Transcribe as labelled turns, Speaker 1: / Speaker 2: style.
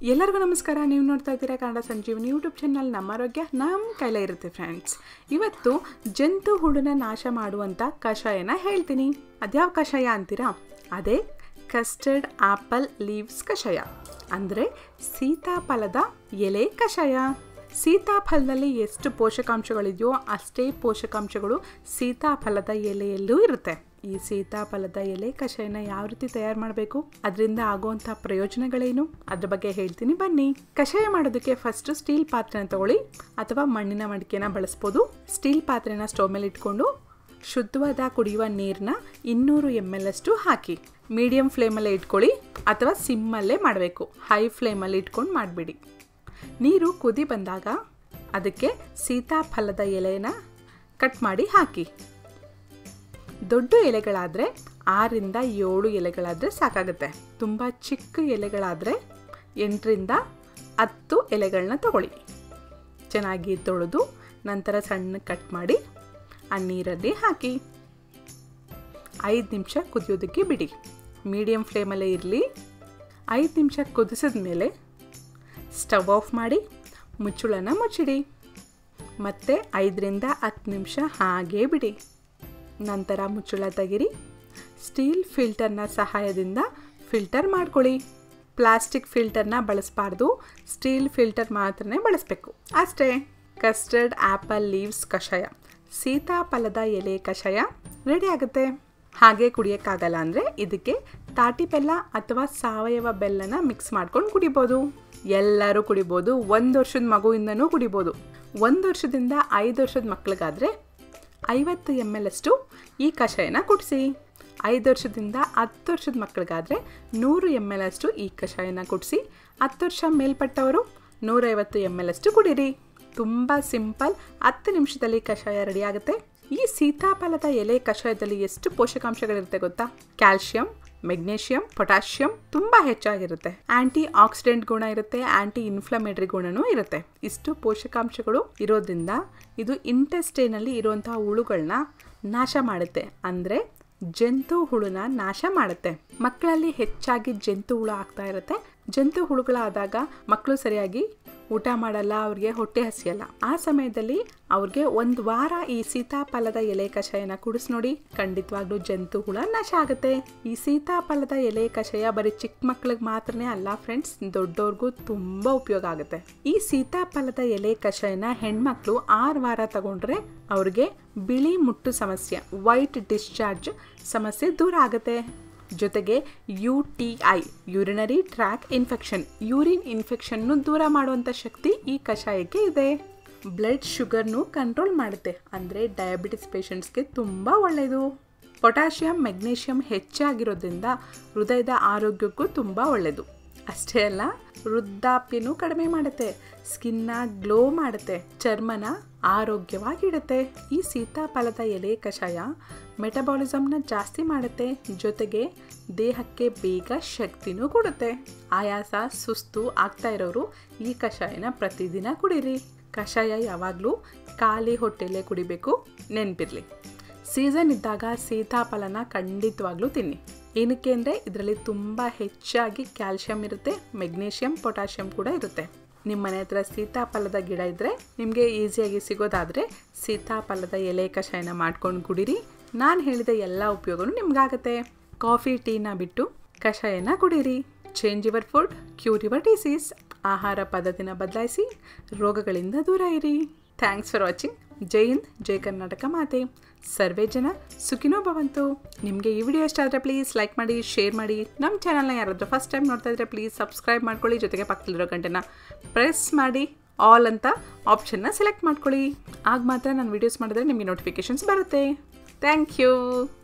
Speaker 1: ಎಲ್ಲರಿಗೂ ನಮಸ್ಕಾರ ನೀವು ನೋಡ್ತಾ ಇದ್ದೀರಾ ಕನ್ನಡ ಸಂಜೀವನಿ ಯೂಟ್ಯೂಬ್ ಚಾನಲ್ ನಮ್ಮ ಆರೋಗ್ಯ ನಮ್ಮ ಕೈಲೇ ಇರುತ್ತೆ ಫ್ರೆಂಡ್ಸ್ ಇವತ್ತು ಜಂತು ಹುಳುನ ನಾಶ ಮಾಡುವಂಥ ಕಷಾಯನ ಹೇಳ್ತೀನಿ ಅದ್ಯಾವ ಕಷಾಯ ಅಂತೀರಾ ಅದೇ ಕಸ್ಟರ್ಡ್ ಆಪಲ್ ಲೀವ್ಸ್ ಕಷಾಯ ಅಂದರೆ ಸೀತಾಫಲದ ಎಲೆ ಕಷಾಯ ಸೀತಾಫಲದಲ್ಲಿ ಎಷ್ಟು ಪೋಷಕಾಂಶಗಳಿದೆಯೋ ಅಷ್ಟೇ ಪೋಷಕಾಂಶಗಳು ಸೀತಾಫಲದ ಎಲೆಯಲ್ಲೂ ಇರುತ್ತೆ ಈ ಸೀತಾಫಲದ ಎಲೆ ಕಷಾಯನ ಯಾವ ರೀತಿ ತಯಾರು ಮಾಡಬೇಕು ಅದರಿಂದ ಆಗುವಂಥ ಪ್ರಯೋಜನಗಳೇನು ಅದ್ರ ಬಗ್ಗೆ ಹೇಳ್ತೀನಿ ಬನ್ನಿ ಕಷಾಯ ಮಾಡೋದಕ್ಕೆ ಫಸ್ಟ್ ಸ್ಟೀಲ್ ಪಾತ್ರೆನ ತಗೊಳ್ಳಿ ಅಥವಾ ಮಣ್ಣಿನ ಮಡಿಕೆನ ಬಳಸ್ಬೋದು ಸ್ಟೀಲ್ ಪಾತ್ರೆನ ಸ್ಟವ್ ಮೇಲೆ ಇಟ್ಕೊಂಡು ಶುದ್ಧವಾದ ಕುಡಿಯುವ ನೀರನ್ನ ಇನ್ನೂರು ಎಮ್ ಎಲ್ ಅಷ್ಟು ಹಾಕಿ ಮೀಡಿಯಂ ಫ್ಲೇಮಲ್ಲೇ ಇಟ್ಕೊಳ್ಳಿ ಅಥವಾ ಸಿಮ್ಮಲ್ಲೇ ಮಾಡಬೇಕು ಹೈ ಫ್ಲೇಮಲ್ಲಿ ಇಟ್ಕೊಂಡು ಮಾಡಿಬಿಡಿ ನೀರು ಕುದಿ ಬಂದಾಗ ಅದಕ್ಕೆ ಸೀತಾಫಲದ ಎಲೆನ ಕಟ್ ಮಾಡಿ ಹಾಕಿ ದೊಡ್ಡ ಎಲೆಗಳಾದರೆ ಆರಿಂದ ಏಳು ಎಲೆಗಳಾದರೆ ಸಾಕಾಗುತ್ತೆ ತುಂಬ ಚಿಕ್ಕ ಎಲೆಗಳಾದರೆ ಎಂಟರಿಂದ ಹತ್ತು ಎಲೆಗಳನ್ನ ತಗೊಳ್ಳಿ ಚೆನ್ನಾಗಿ ತೊಳೆದು ನಂತರ ಸಣ್ಣ ಕಟ್ ಮಾಡಿ ಆ ನೀರಲ್ಲಿ ಹಾಕಿ ಐದು ನಿಮಿಷ ಕುದಿಯೋದಕ್ಕೆ ಬಿಡಿ ಮೀಡಿಯಮ್ ಫ್ಲೇಮಲ್ಲೇ ಇರಲಿ ಐದು ನಿಮಿಷ ಕುದಿಸಿದ ಮೇಲೆ ಸ್ಟವ್ ಆಫ್ ಮಾಡಿ ಮುಚ್ಚುಳನ ಮುಚ್ಚಿಡಿ ಮತ್ತು ಐದರಿಂದ ಹತ್ತು ನಿಮಿಷ ಹಾಗೇ ಬಿಡಿ ನಂತರ ಮುಚ್ಚುಳ ತೆಗಿರಿ ಸ್ಟೀಲ್ ಫಿಲ್ಟರ್ನ ಸಹಾಯದಿಂದ ಫಿಲ್ಟರ್ ಮಾಡ್ಕೊಳ್ಳಿ ಪ್ಲಾಸ್ಟಿಕ್ ಫಿಲ್ಟರ್ನ ಬಳಸಬಾರ್ದು ಸ್ಟೀಲ್ ಫಿಲ್ಟರ್ ಮಾತ್ರನೇ ಬಳಸಬೇಕು ಅಷ್ಟೇ ಕಸ್ಟರ್ಡ್ ಆ್ಯಪಲ್ ಲೀವ್ಸ್ ಕಷಾಯ ಸೀತಾಫಲದ ಎಲೆ ಕಷಾಯ ರೆಡಿ ಆಗುತ್ತೆ ಹಾಗೆ ಕುಡಿಯೋಕ್ಕಾಗಲ್ಲ ಅಂದರೆ ಇದಕ್ಕೆ ತಾಟಿ ಬೆಲ್ಲ ಅಥವಾ ಸಾವಯವ ಬೆಲ್ಲನ ಮಿಕ್ಸ್ ಮಾಡ್ಕೊಂಡು ಕುಡಿಬೋದು ಎಲ್ಲರೂ ಕುಡಿಬೋದು ಒಂದು ವರ್ಷದ ಮಗುವಿಂದನೂ ಕುಡಿಬೋದು ಒಂದು ವರ್ಷದಿಂದ ಐದು ವರ್ಷದ ಮಕ್ಳಿಗಾದರೆ ಐವತ್ತು ಎಮ್ ಎಲ್ ಅಷ್ಟು ಈ ಕಷಾಯನ ಕುಡಿಸಿ ಐದು ವರ್ಷದಿಂದ ಹತ್ತು ವರ್ಷದ ಮಕ್ಕಳಿಗಾದರೆ ನೂರು ಎಮ್ ಎಲ್ ಅಷ್ಟು ಈ ಕಷಾಯನ ಕುಡಿಸಿ ಹತ್ತು ವರ್ಷ ಮೇಲ್ಪಟ್ಟವರು ನೂರೈವತ್ತು ಎಮ್ ಎಲ್ ಅಷ್ಟು ಕುಡೀರಿ ತುಂಬ ಸಿಂಪಲ್ ಹತ್ತು ನಿಮಿಷದಲ್ಲಿ ಕಷಾಯ ರೆಡಿ ಆಗುತ್ತೆ ಈ ಸೀತಾಫಲದ ಎಲೆ ಕಷಾಯದಲ್ಲಿ ಎಷ್ಟು ಪೋಷಕಾಂಶಗಳಿರುತ್ತೆ ಗೊತ್ತಾ ಕ್ಯಾಲ್ಶಿಯಂ ಮೆಗ್ನೇಷಿಯಂ ಪೊಟ್ಯಾಷಿಯಂ ತುಂಬ ಹೆಚ್ಚಾಗಿರುತ್ತೆ ಆಂಟಿ ಆಕ್ಸಿಡೆಂಟ್ ಗುಣ ಇರುತ್ತೆ ಆಂಟಿ ಇನ್ಫ್ಲಮೇಟರಿ ಗುಣನೂ ಇರುತ್ತೆ ಇಷ್ಟು ಪೋಷಕಾಂಶಗಳು ಇರೋದ್ರಿಂದ ಇದು ಇಂಟೆಸ್ಟೈನಲ್ಲಿ ಇರುವಂತಹ ಹುಳುಗಳನ್ನ ನಾಶ ಮಾಡುತ್ತೆ ಅಂದರೆ ಜಂತು ಹುಳುನ ನಾಶ ಮಾಡುತ್ತೆ ಮಕ್ಕಳಲ್ಲಿ ಹೆಚ್ಚಾಗಿ ಜಂತು ಹುಳು ಆಗ್ತಾ ಇರುತ್ತೆ ಜಂತು ಹುಳುಗಳಾದಾಗ ಮಕ್ಕಳು ಸರಿಯಾಗಿ ಊಟ ಮಾಡಲ್ಲ ಅವ್ರಿಗೆ ಹೊಟ್ಟೆ ಹಸಿಯಲ್ಲ ಆ ಸಮಯದಲ್ಲಿ ಅವ್ರಿಗೆ ಒಂದು ವಾರ ಈ ಸೀತಾಫಲದ ಎಲೆ ಕಷಾಯನ ಕುಡಿಸ್ ನೋಡಿ ಖಂಡಿತವಾಗ್ಲೂ ಜಂತು ಹುಳ ನಾಶ ಆಗುತ್ತೆ ಈ ಸೀತಾಫಲದ ಎಲೆ ಕಷಾಯ ಬರೀ ಚಿಕ್ಕ ಮಕ್ಳಿಗೆ ಮಾತ್ರನೇ ಅಲ್ಲ ಫ್ರೆಂಡ್ಸ್ ದೊಡ್ಡವ್ರಿಗೂ ತುಂಬ ಉಪಯೋಗ ಆಗುತ್ತೆ ಈ ಸೀತಾಫಲದ ಎಲೆ ಕಷಾಯನ ಹೆಣ್ಮಕ್ಳು ಆರು ವಾರ ತಗೊಂಡ್ರೆ ಅವ್ರಿಗೆ ಬಿಳಿ ಮುಟ್ಟು ಸಮಸ್ಯೆ ವೈಟ್ ಡಿಸ್ಚಾರ್ಜ್ ಸಮಸ್ಯೆ ದೂರ ಆಗುತ್ತೆ ಜೊತೆಗೆ U T I urinary tract infection urine ಇನ್ಫೆಕ್ಷನ್ನು ದೂರ ಮಾಡುವಂಥ ಶಕ್ತಿ ಈ ಕಷಾಯಕ್ಕೆ ಇದೆ ಬ್ಲಡ್ ಶುಗರ್ನು ಕಂಟ್ರೋಲ್ ಮಾಡುತ್ತೆ ಅಂದರೆ ಡಯಾಬಿಟಿಸ್ ಪೇಷಂಟ್ಸ್ಗೆ ತುಂಬ ಒಳ್ಳೆಯದು ಪೊಟ್ಯಾಷಿಯಂ ಮೆಗ್ನೀಷಿಯಂ ಹೆಚ್ಚಾಗಿರೋದ್ರಿಂದ ಹೃದಯದ ಆರೋಗ್ಯಕ್ಕೂ ತುಂಬ ಒಳ್ಳೆಯದು ಅಷ್ಟೇ ಅಲ್ಲ ವೃದ್ಧಾಪ್ಯನೂ ಕಡಿಮೆ ಮಾಡುತ್ತೆ ಸ್ಕಿನ್ನ ಗ್ಲೋ ಮಾಡುತ್ತೆ ಚರ್ಮನ ಆರೋಗ್ಯವಾಗಿಡುತ್ತೆ ಈ ಸೀತಾಫಲದ ಎಲೆ ಕಷಾಯ ಮೆಟಬಾಲಿಸಮ್ನ ಜಾಸ್ತಿ ಮಾಡುತ್ತೆ ಜೊತೆಗೆ ದೇಹಕ್ಕೆ ಬೇಗ ಶಕ್ತಿನೂ ಕೊಡುತ್ತೆ ಆಯಾಸ ಸುಸ್ತು ಆಗ್ತಾ ಇರೋರು ಈ ಕಷಾಯನ ಪ್ರತಿದಿನ ಕುಡೀರಿ ಕಷಾಯ ಯಾವಾಗಲೂ ಖಾಲಿ ಹೊಟ್ಟೆಲೇ ಕುಡಿಬೇಕು ನೆನಪಿರಲಿ ಸೀಸನ್ ಇದ್ದಾಗ ಸೀತಾಫಲನ ಖಂಡಿತವಾಗ್ಲೂ ತಿನ್ನಿ ಏನಕ್ಕೆ ಅಂದರೆ ಇದರಲ್ಲಿ ತುಂಬ ಹೆಚ್ಚಾಗಿ ಕ್ಯಾಲ್ಶಿಯಂ ಇರುತ್ತೆ ಮೆಗ್ನೀಷಿಯಂ ಪೊಟ್ಯಾಷಿಯಂ ಕೂಡ ಇರುತ್ತೆ ನಿಮ್ಮ ಮನೆ ಹತ್ರ ಸೀತಾಫಲದ ಗಿಡ ಇದ್ದರೆ ನಿಮಗೆ ಈಸಿಯಾಗಿ ಸಿಗೋದಾದರೆ ಸೀತಾಫಲದ ಎಲೆ ಕಷಾಯನ ಮಾಡ್ಕೊಂಡು ಕುಡೀರಿ ನಾನು ಹೇಳಿದ ಎಲ್ಲ ಉಪಯೋಗನೂ ನಿಮ್ಗಾಗತ್ತೆ ಕಾಫಿ ಟೀನ ಬಿಟ್ಟು ಕಷಾಯನ ಕುಡೀರಿ change your food cure your disease ಆಹಾರ ಪದ್ಧತಿನ ಬದಲಾಯಿಸಿ ರೋಗಗಳಿಂದ ದೂರ ಇರಿ ಥ್ಯಾಂಕ್ಸ್ ಫಾರ್ ವಾಚಿಂಗ್ ಜೈ ಹಿಂದ್ ಜೈ ಕರ್ನಾಟಕ ಮಾತೆ ಸರ್ವೇ ಜನ ಸುಖಿನೋ ಭವಂತು ನಿಮಗೆ ಈ ವಿಡಿಯೋ ಇಷ್ಟ ಆದರೆ ಪ್ಲೀಸ್ ಲೈಕ್ ಮಾಡಿ ಶೇರ್ ಮಾಡಿ ನಮ್ಮ ಚಾನಲ್ನ ಯಾರಾದರೂ ಫಸ್ಟ್ ಟೈಮ್ ನೋಡ್ತಾ ಇದ್ದರೆ ಪ್ಲೀಸ್ ಸಬ್ಸ್ಕ್ರೈಬ್ ಮಾಡ್ಕೊಳ್ಳಿ ಜೊತೆಗೆ ಪಕ್ಕದಲ್ಲಿರೋ ಗಂಟೆನ ಪ್ರೆಸ್ ಮಾಡಿ ಆಲ್ ಅಂತ ಆಪ್ಷನ್ನ ಸೆಲೆಕ್ಟ್ ಮಾಡ್ಕೊಳ್ಳಿ ಆಗ ಮಾತ್ರ ನಾನು ವೀಡಿಯೋಸ್ ಮಾಡಿದ್ರೆ ನಿಮಗೆ ನೋಟಿಫಿಕೇಷನ್ಸ್ ಬರುತ್ತೆ ಥ್ಯಾಂಕ್ ಯು